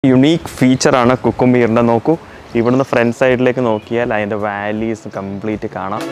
Unique ഫീച്ചറാണ് കുക്കുംബീറിൻ്റെ നോക്കൂ ഇവിടുന്ന് ഫ്രണ്ട് സൈഡിലേക്ക് നോക്കിയാൽ അതിൻ്റെ വാലീസ് കംപ്ലീറ്റ് കാണാം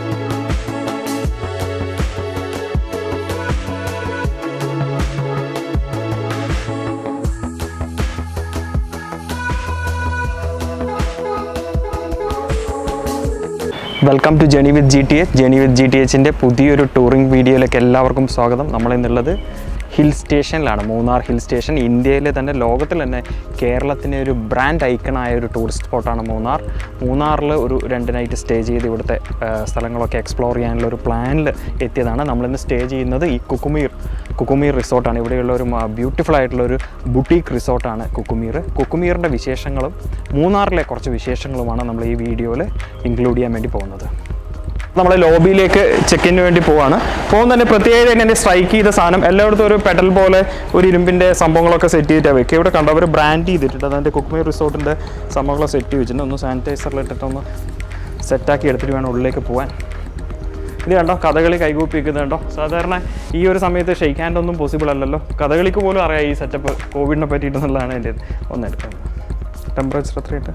welcome to journey with G T H journey with G T എച്ചിൻ്റെ പുതിയൊരു ടൂറിംഗ് വീഡിയോയിലേക്ക് എല്ലാവർക്കും സ്വാഗതം നമ്മളിന്നുള്ളത് ഹിൽ സ്റ്റേഷനിലാണ് മൂന്നാർ ഹിൽ സ്റ്റേഷൻ ഇന്ത്യയിലെ തന്നെ ലോകത്തിൽ തന്നെ കേരളത്തിൻ്റെ ഒരു ബ്രാൻഡ് ഐക്കണായ ഒരു ടൂറിസ്റ്റ് സ്പോട്ടാണ് മൂന്നാർ മൂന്നാറിൽ ഒരു രണ്ട് നൈറ്റ് സ്റ്റേ ചെയ്ത് ഇവിടുത്തെ ആ, സ്ഥലങ്ങളൊക്കെ എക്സ്പ്ലോർ ചെയ്യാനുള്ള ഒരു പ്ലാനിൽ എത്തിയതാണ് നമ്മളിന്ന് സ്റ്റേ ചെയ്യുന്നത് ഈ കുക്കുമീർ കുക്കുമീർ റിസോർട്ടാണ് ഇവിടെയുള്ള ഒരു ബ്യൂട്ടിഫുൾ ആയിട്ടുള്ള ഒരു ബുട്ടീക്ക് റിസോർട്ടാണ് കുക്കുമീർ കുക്കുമീറിൻ്റെ വിശേഷങ്ങളും മൂന്നാറിലെ കുറച്ച് വിശേഷങ്ങളുമാണ് നമ്മൾ ഈ വീഡിയോയിൽ ഇൻക്ലൂഡ് ചെയ്യാൻ വേണ്ടി പോകുന്നത് നമ്മൾ ലോബിയിലേക്ക് ചെക്കിന് വേണ്ടി പോവാണ് പോകുന്ന തന്നെ പ്രത്യേകത തന്നെ സ്ട്രൈക്ക് ചെയ്ത സാധനം എല്ലായിടത്തും ഒരു പെഡൽ പോലെ ഒരു ഇരുമ്പിൻ്റെ സംഭവങ്ങളൊക്കെ സെറ്റ് ചെയ്തിട്ടാണ് വെക്കുക ഇവിടെ കണ്ടോ അവർ ബ്രാൻഡ് ചെയ്തിട്ടുണ്ട് അതിൻ്റെ കുക്കുമീർ റിസോർട്ടിൻ്റെ സംഭവങ്ങളൊക്കെ സെറ്റ് ചെയ്തിട്ടുണ്ട് ഒന്ന് സാനിറ്റൈസറിൽ ഇട്ടിട്ടൊന്ന് സെറ്റാക്കി എടുത്തിട്ട് വേണം ഉള്ളിലേക്ക് പോകാൻ ഇത് കണ്ടോ കഥകളി കൈകൂപ്പി വെക്കുന്നത് കണ്ടോ സാധാരണ ഈ ഒരു സമയത്ത് ഷെയ്ക്ക് ഹാൻഡ് ഒന്നും പോസിബിൾ അല്ലല്ലോ കഥകളിക്ക് പോലും അറിയാം ഈ സെറ്റപ്പ് കോവിഡിനെ പറ്റിയിട്ടെന്നുള്ളതാണ് എൻ്റെ ഒന്ന് എടുക്കുന്നത് ടെമ്പറേച്ചർ എത്രയുണ്ട്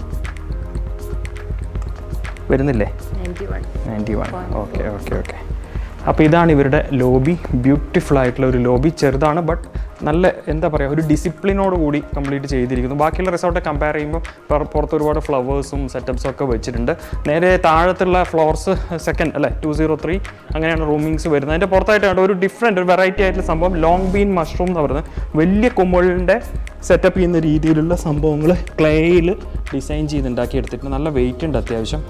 വരുന്നില്ലേ ninety one okay okay okay അപ്പോൾ ഇതാണ് ഇവരുടെ ലോബി ബ്യൂട്ടിഫുൾ ആയിട്ടുള്ള ഒരു ലോബി ചെറുതാണ് ബട്ട് നല്ല എന്താ പറയുക ഒരു ഡിസിപ്ലിനോട് കൂടി കംപ്ലീറ്റ് ചെയ്തിരിക്കുന്നു ബാക്കിയുള്ള റിസോർട്ട് കമ്പയർ ചെയ്യുമ്പോൾ പുറ- പുറത്ത് ഒരുപാട് ഫ്ലവേഴ്സും സെറ്റപ്സും ഒക്കെ വെച്ചിട്ടുണ്ട് നേരെ താഴത്തുള്ള ഫ്ലോർസ് സെക്കൻഡ് അല്ലേ ടു സീറോ ത്രീ അങ്ങനെയാണ് റൂമിങ്സ് വരുന്നത് അതിൻ്റെ പുറത്തായിട്ട് കണ്ടോ ഒരു ഡിഫറെൻറ്റ് ഒരു വെറൈറ്റി ആയിട്ടുള്ള സംഭവം ലോങ് ബീൻ മഷ്റൂം എന്ന് പറയുന്നത് വലിയ കുമ്പളിൻ്റെ സെറ്റപ്പ് ചെയ്യുന്ന രീതിയിലുള്ള സംഭവങ്ങൾ ക്ലേയിൽ ഡിസൈൻ ചെയ്ത് ഉണ്ടാക്കി എടുത്തിട്ടുണ്ട് നല്ല വെയിറ്റ് ഉണ്ട് അത്യാവശ്യം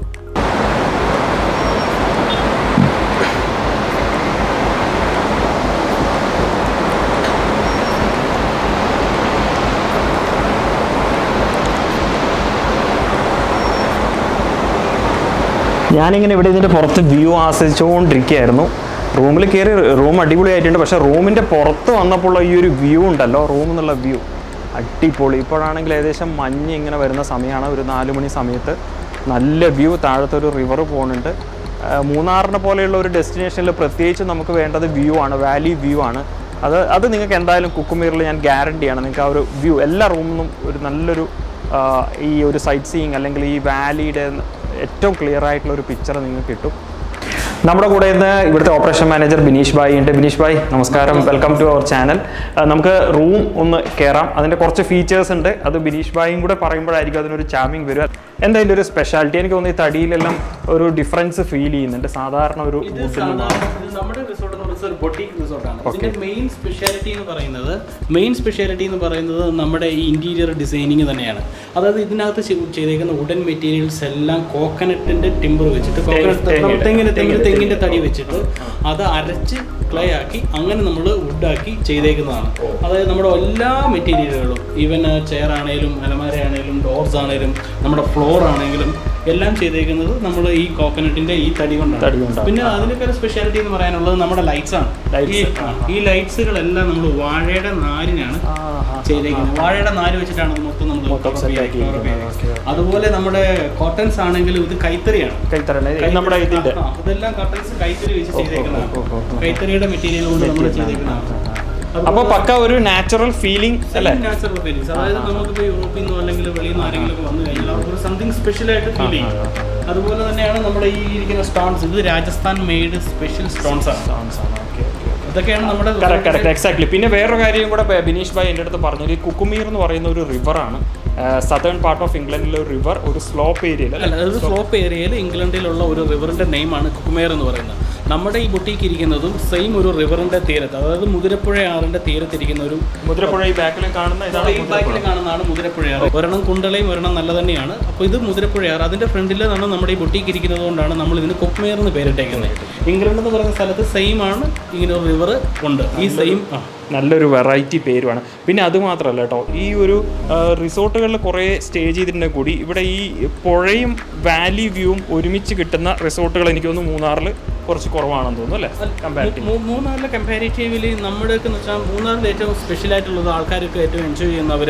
ഞാനിങ്ങനെ ഇവിടെ ഇതിൻ്റെ പുറത്ത് വ്യൂ ആസ്വദിച്ചുകൊണ്ടിരിക്കുകയായിരുന്നു റൂമിൽ കയറി റൂം അടിപൊളിയായിട്ടുണ്ട് പക്ഷേ റൂമിൻ്റെ പുറത്ത് വന്നപ്പോൾ ഈ ഒരു വ്യൂ ഉണ്ടല്ലോ റൂം എന്നുള്ള വ്യൂ അടിപൊളി ഇപ്പോഴാണെങ്കിൽ ഏകദേശം മഞ്ഞ് ഇങ്ങനെ വരുന്ന സമയമാണ് ഒരു നാല് മണി സമയത്ത് നല്ല വ്യൂ താഴത്തൊരു റിവർ പോകുന്നുണ്ട് ആ, മൂന്നാറിനെ പോലെയുള്ള ഒരു ഡെസ്റ്റിനേഷനിൽ പ്രത്യേകിച്ച് നമുക്ക് വേണ്ടത് വ്യൂ ആണ് വാലി വ്യൂ ആണ് അത് അത് നിങ്ങൾക്ക് എന്തായാലും കുക്കുമീറിൽ ഞാൻ ഗ്യാരണ്ടിയാണ് നിങ്ങൾക്ക് ആ ഒരു വ്യൂ എല്ലാ റൂമിനും ഒരു നല്ലൊരു ആ, ഈ ഒരു സൈറ്റ് സീയിങ് അല്ലെങ്കിൽ ഈ വാലിയുടെ ഏറ്റവും ക്ലിയർ ആയിട്ടുള്ള ഒരു പിക്ചർ നിങ്ങൾക്ക് കിട്ടും നമ്മുടെ കൂടെ ഇന്ന് ഇവിടുത്തെ ഓപ്പറേഷൻ മാനേജർ ബിനീഷ് ഭായി ഉണ്ട് ബിനീഷ് ഭായ് നമസ്കാരം വെൽക്കം ടു അവർ ചാനൽ നമുക്ക് റൂം ഒന്ന് കയറാം അതിൻ്റെ കുറച്ച് ഫീച്ചേഴ്സ് ഉണ്ട് അത് ബിനീഷ് ഭായും കൂടെ പറയുമ്പോഴായിരിക്കും അതിനൊരു ചാമിങ് വരിക എന്തായാലും ഒരു സ്പെഷ്യാലിറ്റി എനിക്ക് തോന്നുന്നു ഈ തടിയിലെല്ലാം ഒരു ഡിഫറൻസ് ഫീൽ ചെയ്യുന്നുണ്ട് സാധാരണ ഒരു ഇത് wood ൽ സാധാരണ ഇത് നമ്മുടെ റിസോർട്ട് എന്ന് പറയുന്നത് ഒരു ബൊട്ടീക്ക് റിസോർട്ടാണ് ഇതിന്റെ മെയിൻ സ്പെഷ്യാലിറ്റി എന്ന് പറയുന്നത് മെയിൻ സ്പെഷ്യാലിറ്റി എന്ന് പറയുന്നത് നമ്മുടെ ഈ ഇന്റീരിയർ ഡിസൈനിങ് തന്നെയാണ് അതായത് ഇതിനകത്ത് ചെയ്- ചെയ്തേക്കുന്ന വുഡൻ മെറ്റീരിയൽസ് എല്ലാം കോക്കനട്ടിന്റെ ടിമ്പർ വെച്ചിട്ട് കോക്കനട്ട് തെങ്ങിന്റെ- തെങ്ങിന്റെ തെങ്ങിന്റെ തെങ്ങിന്റെ തടി വെച്ചിട്ട് അത് അരച്ച് ക്ലേ ആക്കി അങ്ങനെ നമ്മൾ വുഡാക്കി ചെയ്തേക്കുന്നതാണ് അതായത് നമ്മുടെ എല്ലാ മെറ്റീരിയലുകളും ഈവൻ ചെയർ ആണെങ്കിലും അലമാര ആണെങ്കിലും ഡോർസ് ആണെങ്കിലും നമ്മുടെ ഫ്ലോർ ആണെങ്കിലും എല്ലാം ചെയ്തേക്കുന്നത് നമ്മൾ ഈ കോക്കനട്ടിന്റെ ഈ തടി തടി കൊണ്ടാണ് കൊണ്ടാണ്. പിന്നെ അതിനൊക്കെ ഒരു സ്പെഷ്യാലിറ്റി എന്ന് പറയാനുള്ളത് നമ്മുടെ ലൈറ്റ്സ് ആണ് Lights. ഈ- ആ, ഈ ലൈറ്റ്സുകളെല്ലാം നമ്മൾ വാഴയുടെ നാരിനാണ് ചെയ്തേക്കുന്നത് വാഴയുടെ നാര് വെച്ചിട്ടാണ് ഇത് മൊത്തം നമ്മൾ മൊത്തം set ആക്കിയിരിക്കുന്നത്. Okay, okay. അതുപോലെ നമ്മുടെ കോട്ടൺസ് ആണെങ്കിലും ഇത് കൈത്തറിയാണ് കൈത്തറ നമ്മുടെ ഇതിൻ്റെ ആ, ഇതെല്ലാം കട്ടൻസ് കൈത്തറി വെച്ച് ഓ, ഓ, ഓ, ഓ, ചെയ്തേക്കുന്നതാണ് കൈത്തറിയുടെ മെറ്റീരിയൽ കൊണ്ട് നമ്മൾ ചെയ്തേക്കുന്നതാണ് അപ്പോൾ പക്ക ഒരു നാച്ചുറൽ ഫീലിംഗ് അല്ലേ നാച്ചുറൽ ഫീലിങ്സ് അതായത് നമുക്കിപ്പോൾ യൂറോപ്പിൽ നിന്നോ അല്ലെങ്കിൽ വെളിയിൽ നിന്ന് ആരെങ്കിലും ഒക്കെ വന്നു കഴിഞ്ഞാൽ അവർക്ക് ഒരു സംതിങ് സ്പെഷ്യൽ ആയിട്ട് ഫീൽ ചെയ്യും അതുപോലെ തന്നെയാണ് നമ്മുടെ ഈ ഇരിക്കുന്ന സ്റ്റോൺസ് ഇത് രാജസ്ഥാൻ മെയ്ഡ് സ്പെഷ്യൽ സ്റ്റോൺസ് ആണ് ഇതൊക്കെയാണ് നമ്മുടെ കറക്റ്റ് കറക്റ്റ് എക്സാക്ട്ലി പിന്നെ വേറൊരു കാര്യം കൂടെ ബ- ബിനീഷ് ഭായ് എൻ്റെ അടുത്ത് പറഞ്ഞു ഈ കുക്കുമീർ എന്ന് പറയുന്ന ഒരു റിവറാണ് സതേൺ പാർട്ട് ഓഫ് ഇംഗ്ലണ്ടിലെ ഒരു റിവർ ഒരു സ്ലോപ്പ് ഏരിയയിൽ അല്ലേ അല്ല അത് സ്ലോപ്പ് ഏരിയയിൽ ഇംഗ്ലണ്ടിലുള്ള ഒരു റിവറിന്റെ നെയിമാണ് കുക്കുമേർ എന്ന് പറയുന്നത് നമ്മുടെ ഈ ബുട്ടീക്ക് ഇരിക്കുന്നതും സെയിം ഒരു റിവറിന്റെ തീരത്ത് അതായത് മുതിരപ്പുഴ ആറിന്റെ തീരത്തിരിക്കുന്ന ഒരു മുദ്രപ്പുഴ ഈ ബാക്കിൽ കാണുന്ന ഇതാണ് ഈ ബാക്കിൽ കാണുന്നതാണ് മുതിരപ്പുഴയാറ് ഒരെണ്ണം കുണ്ടളയും ഒരെണ്ണം നല്ല തന്നെയാണ് അപ്പോൾ ഇത് മുതിരപ്പുഴയാറ് അതിന്റെ ഫ്രണ്ടിൽ നിന്നാണ് നമ്മുടെ ഈ ബുട്ടീക്ക് ഇരിക്കുന്നത് കൊണ്ടാണ് നമ്മൾ ഇതിന് കൊക്മേർ എന്ന് പേരിട്ടേക്കുന്നത് ഇംഗ്ലണ്ട് എന്ന് പറയുന്ന സ്ഥലത്ത് സെയിം ആണ് ഇങ്ങനെ ഒരു റിവർ ഉണ്ട് ഈ സെയിം ആ നല്ലൊരു വെറൈറ്റി പേരുമാണ് പിന്നെ അത് മാത്രമല്ല കേട്ടോ ഈ ഒരു റിസോർട്ടുകളിൽ കുറേ സ്റ്റേ ചെയ്തിട്ടുണ്ടെങ്കിൽ കൂടി ഇവിടെ ഈ പുഴയും വാലി വ്യൂവും ഒരുമിച്ച് കിട്ടുന്ന റിസോർട്ടുകൾ എനിക്ക് തോന്നുന്നു മൂന്നാറിൽ കുറച്ച് കുറവാണെന്ന് തോന്നുന്നു അല്ലേ കമ്പാരിറ്റീവ് മൂ- മൂന്നാറിലെ കമ്പാരിറ്റീവ്ലി നമ്മുടെയൊക്കെ എന്ന് വെച്ചാൽ മൂന്നാറിൽ ഏറ്റവും സ്പെഷ്യൽ ആയിട്ടുള്ളത് ആൾക്കാരൊക്കെ ഏറ്റവും എൻജോയ് ചെയ്യുന്നവർ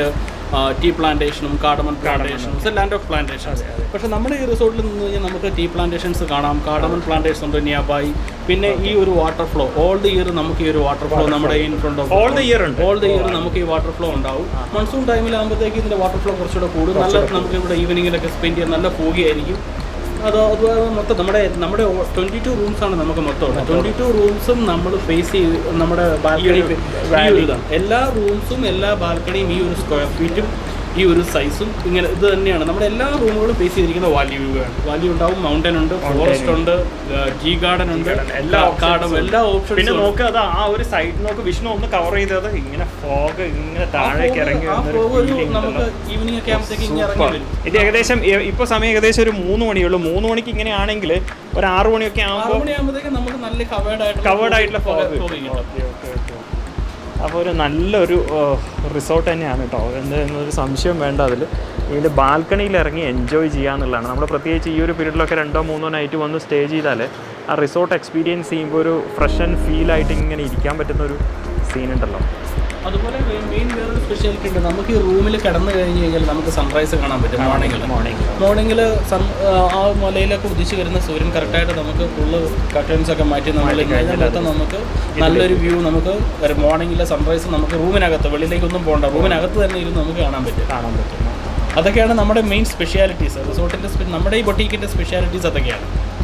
ടീ പ്ലാന്റേഷനും കാർഡമൺ പ്ലാന്റേഷനും ലാൻഡ് ഓഫ് പ്ലാന്റേഷൻസ് പക്ഷേ നമ്മുടെ ഈ റിസോർട്ടിൽ നിന്ന് കഴിഞ്ഞാൽ നമുക്ക് ടീ പ്ലാന്റേഷൻസ് കാണാം കാർഡമൺ പ്ലാന്റേഷൻസ് ഉണ്ട് നിയർബൈ പിന്നെ ഈ ഒരു water flow all the year നമുക്ക് ഈ ഒരു വാട്ടർ ഫ്ലോ നമ്മുടെ in front of All the year ഉണ്ട്. ഓൾ ദി ഇയർ നമുക്ക് ഈ വാട്ടർ ഫ്ലോ ഉണ്ടാവും മൺസൂൺ ടൈമിലാകുമ്പോഴത്തേക്ക് ഇതിന്റെ വാട്ടർ ഫ്ലോ കുറച്ചുകൂടെ കൂടും നല്ല നമുക്ക് ഇവിടെ ഈവനിങ്ങിലൊക്കെ സ്പെൻഡ് ചെയ്യാൻ നല്ല ഫോഗിയായിരിക്കും അത് അതുപോലെ മൊത്തം നമ്മുടെ നമ്മുടെ ട്വന്റി ടു റൂംസ് ആണ് നമുക്ക് മൊത്തം ട്വന്റി ടു റൂംസും നമ്മൾ ഫേസ് ചെയ്ത് നമ്മുടെ ബാൽക്കണി ഈ ഒരു ഇതാണ് എല്ലാ റൂംസും എല്ലാ ബാൽക്കണിയും ഈ ഒരു സ്ക്വയർ ഫീറ്റും ഈ ഒരു സൈസും ഇങ്ങനെ ഇത് തന്നെയാണ് നമ്മുടെ എല്ലാ റൂമുകളും ഫേസ് ചെയ്തിരിക്കുന്ന വാല്യൂ വ്യൂ ആണ് വാല്യൂ ഉണ്ടാവും മൗണ്ടൻ ഉണ്ട് ഫോറസ്റ്റ് ഉണ്ട് ജി ഗാർഡൻ ഉണ്ട് എല്ലാ കാർഡം എല്ലാ പിന്നെ ഓപ്ഷൻസും നോക്ക് അത് ആ ഒരു സൈഡ് നോക്ക് വിഷ്ണു ഒന്ന് കവർ ചെയ്തത് ഇങ്ങനെ ഫോഗ് ഇങ്ങനെ താഴേക്ക് ഇറങ്ങി വരുന്നൊരു feeling നമുക്ക് ഉണ്ടല്ലോ. ഈവനിങ് ഒക്കെ ആകുമ്പോഴത്തേക്ക് ഇങ്ങനെ ഇറങ്ങി Super. വരും ഇത് ഏകദേശം ഇ- ഇപ്പൊ സമയം ഏകദേശം ഒരു മൂന്ന് മണിയുള്ളൂ മൂന്ന് മണിക്ക് ഇങ്ങനെയാണെങ്കിൽ ഒരു ആറു മണിയൊക്കെ ആറ് ആകുമ്പോൾ മണിയാകുമ്പോഴത്തേക്ക് നമുക്ക് നല്ല കവേർഡ് ആയിട്ട് കവേർഡ് ആയിട്ടുള്ള ഫോഗ് കിട്ടും അപ്പോൾ ഒരു നല്ലൊരു റിസോർട്ട് തന്നെയാണ് കേട്ടോ എന്നൊരു സംശയം വേണ്ട അതിൽ ഇതിൻ്റെ ബാൽക്കണിയിൽ ഇറങ്ങി എൻജോയ് ചെയ്യാന്നുള്ളതാണ് നമ്മൾ പ്രത്യേകിച്ച് ഈ ഒരു പീരീഡിലൊക്കെ രണ്ടോ മൂന്നോ നൈറ്റ് വന്ന് സ്റ്റേ ചെയ്താൽ ആ റിസോർട്ട് എക്സ്പീരിയൻസ് ചെയ്യുമ്പോൾ ഒരു ഫ്രഷ് ആൻഡ് ഫീൽ ആയിട്ട് ഇങ്ങനെ ഇരിക്കാൻ പറ്റുന്ന ഒരു സീൻ ഉണ്ടല്ലോ അതുപോലെ മെയിൻ വേറൊരു സ്പെഷ്യാലിറ്റി ഉണ്ട് നമുക്ക് ഈ റൂമിൽ കിടന്നു കഴിഞ്ഞ് കഴിഞ്ഞാൽ നമുക്ക് സൺറൈസ് കാണാൻ പറ്റും മോർണിംഗിൽ മോർണിംഗ് മോർണിംഗിൽ സൺ ആ മലയിലൊക്കെ ഉദിച്ച് വരുന്ന സൂര്യൻ കറക്റ്റായിട്ട് നമുക്ക് ഫുള്ള് കർട്ടൻസ് ഒക്കെ മാറ്റി നമ്മൾ കഴിഞ്ഞാൽ നമുക്ക് നല്ലൊരു വ്യൂ നമുക്ക് മോർണിംഗിലെ സൺറൈസ് നമുക്ക് റൂമിനകത്ത് വെളിയിലേക്കൊന്നും പോകണ്ട റൂമിനകത്ത് തന്നെ ഇരുന്ന് നമുക്ക് കാണാൻ പറ്റും കാണാൻ പറ്റും അതൊക്കെയാണ് നമ്മുടെ മെയിൻ സ്പെഷ്യാലിറ്റീസ് റിസോർട്ടിൻ്റെ നമ്മുടെ ഈ ബൊട്ടീക്കിൻ്റെ സ്പെഷ്യാലിറ്റീസ് അതൊക്കെയാണ്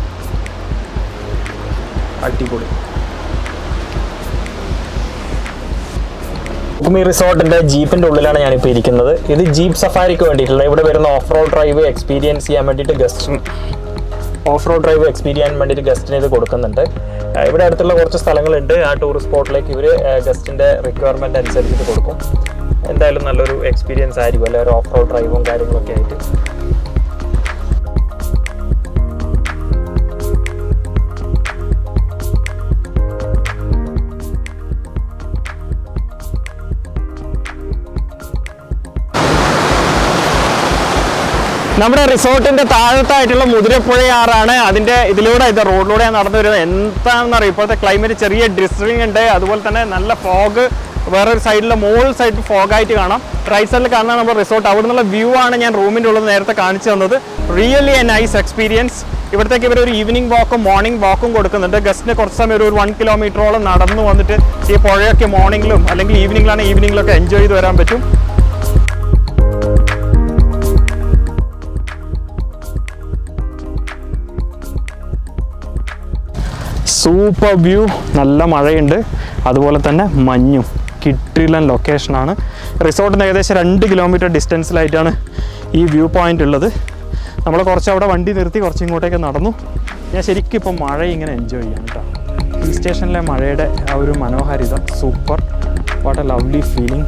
അടിപൊളി ഈ റിസോർട്ടിന്റെ ജീപ്പിന്റെ ഉള്ളിലാണ് ഞാനിപ്പോൾ ഇരിക്കുന്നത് ഇത് ജീപ്പ് സഫാരിക്ക് വേണ്ടിയിട്ടുള്ള ഇവിടെ വരുന്ന ഓഫ് റോഡ് ഡ്രൈവ് എക്സ്പീരിയൻസ് ചെയ്യാൻ വേണ്ടിയിട്ട് guest off road drive experience ചെയ്യാൻ വേണ്ടിയിട്ട് ഗസ്റ്റിന് ഇത് കൊടുക്കുന്നുണ്ട് ആ, ഇവിടെ അടുത്തുള്ള കുറച്ച് സ്ഥലങ്ങളുണ്ട് ആ ടൂറിസ്റ്റ് സ്പോട്ടിലേക്ക് ഇവർ ഗസ്റ്റിന്റെ റിക്വയർമെന്റ് അനുസരിച്ച് ഇത് കൊടുക്കും എന്തായാലും നല്ലൊരു എക്സ്പീരിയൻസ് ആയിരിക്കും അല്ലെ ഒരു ഓഫ് റോഡ് ഡ്രൈവും കാര്യങ്ങളൊക്കെ ആയിട്ട് നമ്മുടെ റിസോർട്ടിന്റെ താഴത്തായിട്ടുള്ള മുതിരപ്പുഴയാറാണ് അതിന്റെ ഇതിലൂടെ ഇത് റോഡിലൂടെ നടന്നു വരുന്നത് എന്താണെന്ന് അറിയാം ഇപ്പോഴത്തെ ക്ലൈമറ്റ് ചെറിയ ഡ്രിസ്ലിംഗ് ഉണ്ട് അതുപോലെ തന്നെ നല്ല ഫോഗ് വേറൊരു സൈഡിലെ മോൾ സൈഡ് ഫോഗായിട്ട് കാണാം റൈറ്റ് സൈഡിൽ കാണുന്ന നമ്മുടെ റിസോർട്ട് അവിടെ നിന്നുള്ള വ്യൂ ആണ് ഞാൻ റൂമിൻ്റെ ഉള്ളത് നേരത്തെ കാണിച്ചു തന്നത് റിയലി എ നൈസ് എക്സ്പീരിയൻസ് ഇവിടത്തേക്ക് ഇവർ ഒരു ഈവനിങ് വാക്കും മോർണിംഗ് വാക്കും കൊടുക്കുന്നുണ്ട് ഗസ്റ്റിന് കുറച്ച് സമയം ഒരു വൺ കിലോമീറ്ററോളം നടന്നു വന്നിട്ട് ഈ പുഴയൊക്കെ മോർണിംഗിലും അല്ലെങ്കിൽ ഈവനിങ്ങിലാണ് ഈവനിങ്ങിലൊക്കെ എൻജോയ് ചെയ്ത് വരാൻ പറ്റും സൂപ്പർ വ്യൂ നല്ല മഴയുണ്ട് അതുപോലെ തന്നെ മഞ്ഞും കിട്ടിലൻ ലൊക്കേഷനാണ് റിസോർട്ടിന് ഏകദേശം രണ്ട് കിലോമീറ്റർ ഡിസ്റ്റൻസിലായിട്ടാണ് ഈ വ്യൂ പോയിന്റ് ഉള്ളത് നമ്മൾ കുറച്ച് അവിടെ വണ്ടി നിർത്തി കുറച്ച് ഇങ്ങോട്ടേക്ക് നടന്നു ഞാൻ ശരിക്കും ഇപ്പോൾ മഴ ഇങ്ങനെ എൻജോയ് ചെയ്യാം കേട്ടോ ഹിൽ സ്റ്റേഷനിലെ മഴയുടെ ആ ഒരു മനോഹാരിത super what a lovely feeling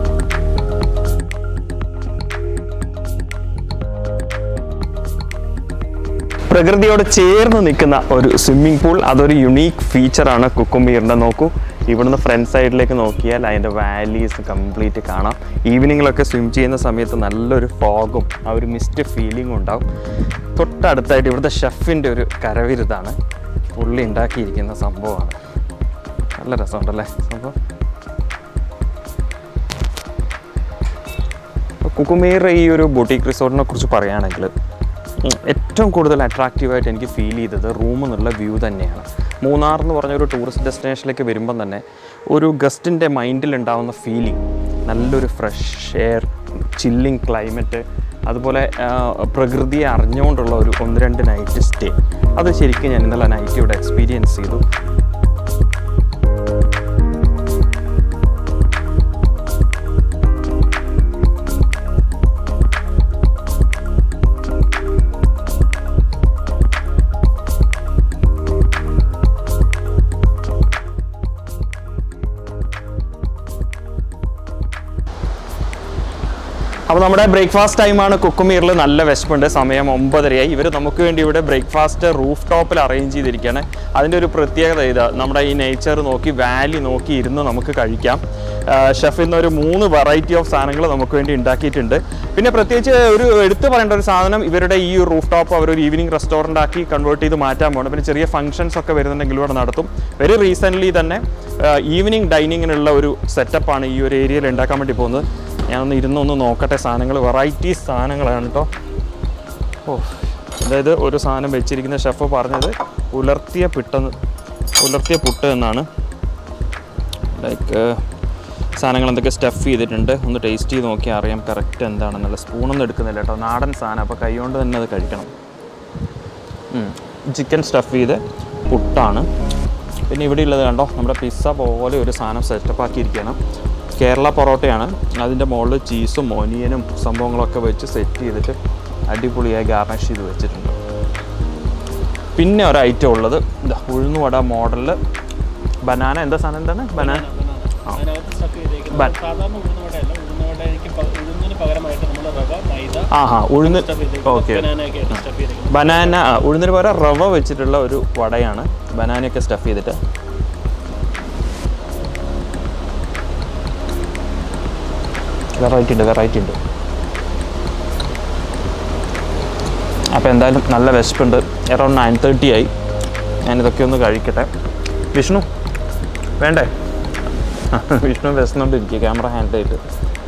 പ്രകൃതിയോട് ചേർന്ന് നിൽക്കുന്ന ഒരു സ്വിമ്മിംഗ് പൂൾ അതൊരു യുണീക്ക് ഫീച്ചറാണ് കുക്കുംബീറിൻ്റെ നോക്കൂ ഇവിടുന്ന് ഫ്രണ്ട് സൈഡിലേക്ക് നോക്കിയാൽ അതിൻ്റെ വാലീസ് കംപ്ലീറ്റ് കാണാം ഈവനിങ്ങിലൊക്കെ സ്വിം ചെയ്യുന്ന സമയത്ത് നല്ലൊരു ഫോഗും ആ ഒരു മിസ്റ്റ് ഫീലിംഗും ഉണ്ടാവും തൊട്ടടുത്തായിട്ട് ഇവിടുത്തെ ഷെഫിൻ്റെ ഒരു കരവിരുതാണ് പുള്ളി ഉണ്ടാക്കിയിരിക്കുന്ന സംഭവമാണ് നല്ല രസമുണ്ടല്ലേ സംഭവം കുക്കുമീർ ഈ ഒരു ബൊട്ടീക്ക് റിസോർട്ടിനെ കുറിച്ച് പറയുകയാണെങ്കിൽ ഉം, ഏറ്റവും കൂടുതൽ അട്രാക്റ്റീവായിട്ട് എനിക്ക് ഫീൽ ചെയ്തത് റൂമിൽ നിന്നുള്ള വ്യൂ തന്നെയാണ് മൂന്നാർ എന്ന് പറഞ്ഞ ഒരു ടൂറിസ്റ്റ് ഡെസ്റ്റിനേഷനിലേക്ക് വരുമ്പം തന്നെ ഒരു ഗസ്റ്റിൻ്റെ മൈൻഡിൽ ഉണ്ടാവുന്ന ഫീലിംഗ് നല്ലൊരു ഫ്രഷ് എയർ ചില്ലിങ് ക്ലൈമറ്റ് അതുപോലെ ആ, പ്രകൃതിയെ അറിഞ്ഞുകൊണ്ടുള്ള ഒരു ഒന്ന് രണ്ട് നൈറ്റ് സ്റ്റേ അത് ശരിക്കും ഞാൻ ഇന്നലെ നൈറ്റ് ഇവിടെ എക്സ്പീരിയൻസ് ചെയ്തു അപ്പോൾ നമ്മുടെ ബ്രേക്ക്ഫാസ്റ്റ് ടൈമാണ് കുക്കുമീറിൽ നല്ല വിശപ്പുണ്ട് സമയം ഒമ്പതരയായി ഇവർ നമുക്ക് വേണ്ടി ഇവിടെ ബ്രേക്ക്ഫാസ്റ്റ് റൂഫ് ടോപ്പിൽ അറേഞ്ച് ചെയ്തിരിക്കുകയാണ് അതിൻ്റെ ഒരു പ്രത്യേകത ഇതാ നമ്മുടെ ഈ നേച്ചർ നോക്കി വാലി നോക്കി ഇരുന്ന് നമുക്ക് കഴിക്കാം ഷെഫ് ഇന്ന് ഒരു മൂന്ന് വെറൈറ്റി ഓഫ് സാധനങ്ങൾ നമുക്ക് വേണ്ടി ഉണ്ടാക്കിയിട്ടുണ്ട് പിന്നെ പ്രത്യേകിച്ച് ഒരു എടുത്തു പറയേണ്ട ഒരു സാധനം ഇവരുടെ ഈ റൂഫ് ടോപ്പ് അവർ ഒരു ഈവനിങ് റെസ്റ്റോറൻ്റ് ആക്കി കൺവേർട്ട് ചെയ്ത് മാറ്റാൻ പോകണം പിന്നെ ചെറിയ ഫംഗ്ഷൻസ് ഒക്കെ വരുന്നുണ്ടെങ്കിൽ ഇവിടെ നടത്തും വെരി റീസെൻ്റ്ലി തന്നെ ഈവനിങ് ഡൈനിങ്ങിനുള്ള ഒരു സെറ്റപ്പാണ് ഈ ഒരു ഏരിയയിൽ ഉണ്ടാക്കാൻ വേണ്ടി പോകുന്നത് ഞാനൊന്ന് ഇരുന്നൊന്ന് നോക്കട്ടെ സാധനങ്ങൾ വെറൈറ്റി സാധനങ്ങളാണ് കേട്ടോ ഓ അതായത് ഒരു സാധനം വെച്ചിരിക്കുന്ന ഷെഫ് പറഞ്ഞത് ഉലർത്തിയ പിട്ടെന്ന് ഉലർത്തിയ പുട്ട് എന്നാണ് ലൈക്ക് സാധനങ്ങൾ എന്തൊക്കെ സ്റ്റഫ് ചെയ്തിട്ടുണ്ട് ഒന്ന് ടേസ്റ്റ് ചെയ്ത് നോക്കിയാൽ അറിയാം കറക്റ്റ് എന്താണെന്നുള്ള സ്പൂണൊന്നും എടുക്കുന്നില്ല കേട്ടോ നാടൻ സാധനം അപ്പോൾ കൈകൊണ്ട് തന്നെ അത് കഴിക്കണം ചിക്കൻ സ്റ്റഫ് ചെയ്ത് പുട്ടാണ് പിന്നെ ഇവിടെ ഉള്ളത് കണ്ടോ നമ്മുടെ പിസ്സ പോലെ ഒരു സാധനം സെറ്റപ്പ് ആക്കിയിരിക്കുകയാണ് കേരള പൊറോട്ടയാണ് അതിൻ്റെ മുകളിൽ ചീസും ഒനിയനും സംഭവങ്ങളൊക്കെ വെച്ച് സെറ്റ് ചെയ്തിട്ട് അടിപൊളിയായി ഗാർണിഷ് ചെയ്ത് വെച്ചിട്ടുണ്ട് പിന്നെ ഒരു ഐറ്റം ഉള്ളത് ഇതാ ഉഴുന്നുവട മോഡലിൽ ബനാന എന്താ സാധനം എന്താണ് ബനാന അതിനകത്ത് സ്റ്റഫ് ചെയ്തേക്കുന്നത് ബൻ- സാധാരണ ഉഴുന്നുവടയല്ല ഉഴുന്നുവടയ്ക്ക് പ- ഉഴുന്നിന് പകരമായിട്ട് നമ്മൾ റവ മൈദ ആ ഹാ ഉഴുന്ന് സ്റ്റഫ് ചെയ്തേക്കുന്നത് ഓക്കെ ബനാനയൊക്കെ ആയിട്ട് സ്റ്റഫ് ചെയ്തേക്കുന്നത് ബനാന ആ, ഉഴുന്നിന് പകരം റവ വെച്ചിട്ടുള്ള ഒരു വടയാണ് ബനാനയൊക്കെ സ്റ്റഫ് ചെയ്തിട്ട് വെറൈറ്റി ഉണ്ട് വെറൈറ്റി ഉണ്ട് അപ്പോൾ എന്തായാലും നല്ല വിശപ്പുണ്ട് അറൗണ്ട് നയൻ തേർട്ടി ആയി ഞാനിതൊക്കെ ഒന്ന് കഴിക്കട്ടെ വിഷ്ണു വേണ്ടേ വിഷ്ണു വിശന്നുകൊണ്ടിരിക്കുക ക്യാമറ ഹാൻഡ് ആയിട്ട്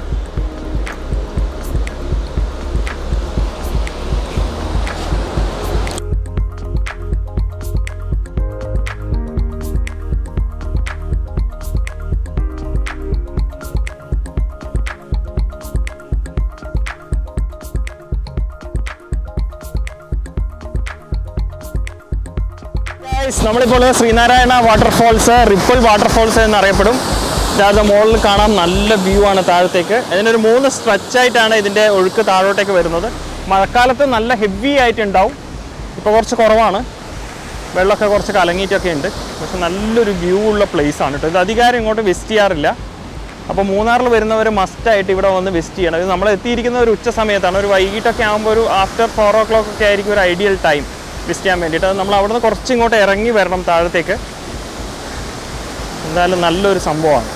ഗൈസ് നമ്മളിപ്പോൾ ശ്രീനാരായണ വാട്ടർഫോൾസ് റിപ്പിൾ വാട്ടർഫോൾസ് എന്നറിയപ്പെടും ഇതായത് മുകളിൽ കാണാൻ നല്ല വ്യൂ ആണ് താഴത്തേക്ക് ഇതിനൊരു മൂന്ന് സ്ട്രെച്ച് ആയിട്ടാണ് ഇതിൻ്റെ ഒഴുക്ക് താഴോട്ടേക്ക് വരുന്നത് മഴക്കാലത്ത് നല്ല ഹെവി ആയിട്ടുണ്ടാവും ഇപ്പോൾ കുറച്ച് കുറവാണ് വെള്ളമൊക്കെ കുറച്ച് കലങ്ങിയിട്ടൊക്കെ ഉണ്ട് പക്ഷെ നല്ലൊരു വ്യൂ ഉള്ള പ്ലേസ് ആണ് കേട്ടോ ഇത് അധികാരം ഇങ്ങോട്ട് വിസിറ്റ് ചെയ്യാറില്ല അപ്പോൾ മൂന്നാറിൽ വരുന്നവർ മസ്റ്റായിട്ട് ഇവിടെ വന്ന് വിസിറ്റ് ചെയ്യണം ഇത് നമ്മൾ എത്തിയിരിക്കുന്ന ഒരു ഉച്ച സമയത്താണ് ഒരു വൈകിട്ടൊക്കെ ആകുമ്പോൾ ഒരു ആഫ്റ്റർ ഫോർ ഓ ക്ലോക്ക് ഒക്കെ ആയിരിക്കും ഒരു ഐഡിയൽ ടൈം വിസിറ്റ് ചെയ്യാൻ വേണ്ടിയിട്ട് അത് നമ്മൾ അവിടെ നിന്ന് കുറച്ച് ഇങ്ങോട്ട് ഇറങ്ങി വരണം താഴത്തേക്ക് എന്തായാലും നല്ലൊരു സംഭവമാണ്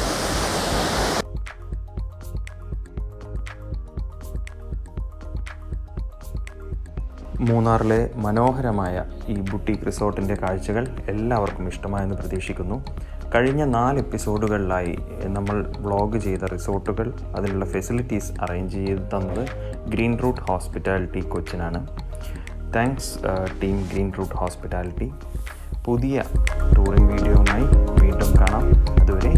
മൂന്നാറിലെ മനോഹരമായ ഈ ബുട്ടീക്ക് റിസോർട്ടിൻ്റെ കാഴ്ചകൾ എല്ലാവർക്കും ഇഷ്ടമായെന്ന് പ്രതീക്ഷിക്കുന്നു കഴിഞ്ഞ നാല് എപ്പിസോഡുകളിലായി നമ്മൾ വ്ളോഗ് ചെയ്ത റിസോർട്ടുകൾ അതിനുള്ള ഫെസിലിറ്റീസ് അറേഞ്ച് ചെയ്ത് തന്നത് ഗ്രീൻ റൂട്ട് ഹോസ്പിറ്റാലിറ്റി കൊച്ചിനാണ് thanks team green route hospitality പുതിയ ടൂറിംഗ് വീഡിയോയുമായി വീണ്ടും കാണാം അതുവരെ